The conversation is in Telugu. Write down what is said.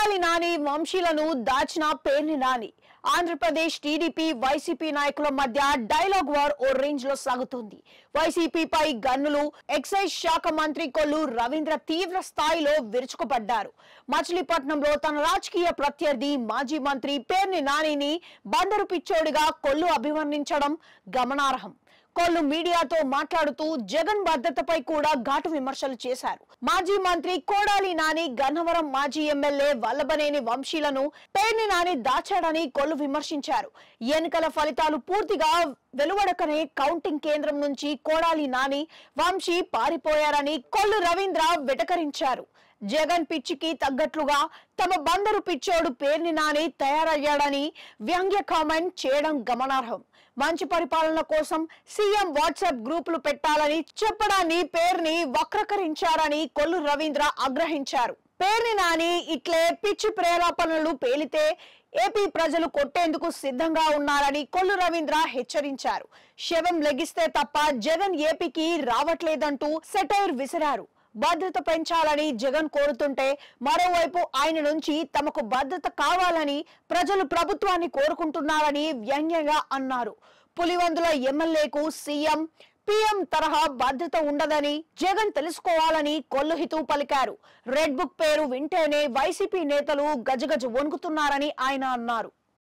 కొడాలి నాని వంశీలను దాచిన పేర్ని నాని ఆంధ్రప్రదేశ్ టీడీపీ వైసీపీ నాయకుల మధ్య డైలాగ్ వార్ ఓ రేంజ్ లో సాగుతోంది వైసీపీపై గన్నులు ఎక్సైజ్ శాఖ మంత్రి కొల్లు రవీంద్ర తీవ్ర స్థాయిలో విరుచుకుపడ్డారు మచిలీపట్నంలో తన రాజకీయ ప్రత్యర్థి మాజీ మంత్రి పేర్ని నానిని బందరు పిచ్చోడిగా కొల్లు అభివర్ణించడం గమనార్హం కొల్లు మీడియాతో మాట్లాడుతూ జగన్ భద్రతపై కూడా ఘాటు విమర్శలు చేశారు మాజీ మంత్రి కోడాలి నాని గన్నవరం మాజీ ఎమ్మెల్యే వల్లభనేని వంశీలను పేర్ని నాని దాచాడని కొల్లు విమర్శించారు ఎన్నికల ఫలితాలు పూర్తిగా వెలువడకనే కౌంటింగ్ కేంద్రం నుంచి కోడాలి నాని వంశీ పారిపోయారని కొల్లు రవీంద్ర వెటకరించారు జగన్ పిచ్చికి తగ్గట్లుగా తమ బందరు పిచ్చోడు పేర్ని నాని తయారయ్యాడని వ్యంగ్య కామెంట్ చేయడం గమనార్హం మంచి పరిపాలన కోసం సీఎం వాట్సాప్ గ్రూపులు పెట్టాలని చెప్పడాన్ని పేరుని వక్రకరించారని కొల్లు రవీంద్ర ఆగ్రహించారు పేర్ని నాని ఇట్లే పిచ్చి ప్రేరేపణలు పేలితే ఏపీ ప్రజలు కొట్టేందుకు సిద్ధంగా ఉన్నారని కొల్లు రవీంద్ర హెచ్చరించారు శవం లెగిస్తే తప్ప జగన్ ఏపీకి రావట్లేదంటూ సెటైర్ విసిరారు భద్రత పెంచాలని జగన్ కోరుతుంటే మరోవైపు ఆయన నుంచి తమకు భద్రత కావాలని ప్రజలు ప్రభుత్వాన్ని కోరుకుంటున్నారని వ్యంగ్యంగా అన్నారు పులివందుల ఎమ్మెల్యేకు సీఎం పీఎం తరహా భద్రత ఉండదని జగన్ తెలుసుకోవాలని కొల్లుహితూ పలికారు రెడ్ బుక్ పేరు వింటేనే వైసీపీ నేతలు గజగజ వణుకుతున్నారని ఆయన అన్నారు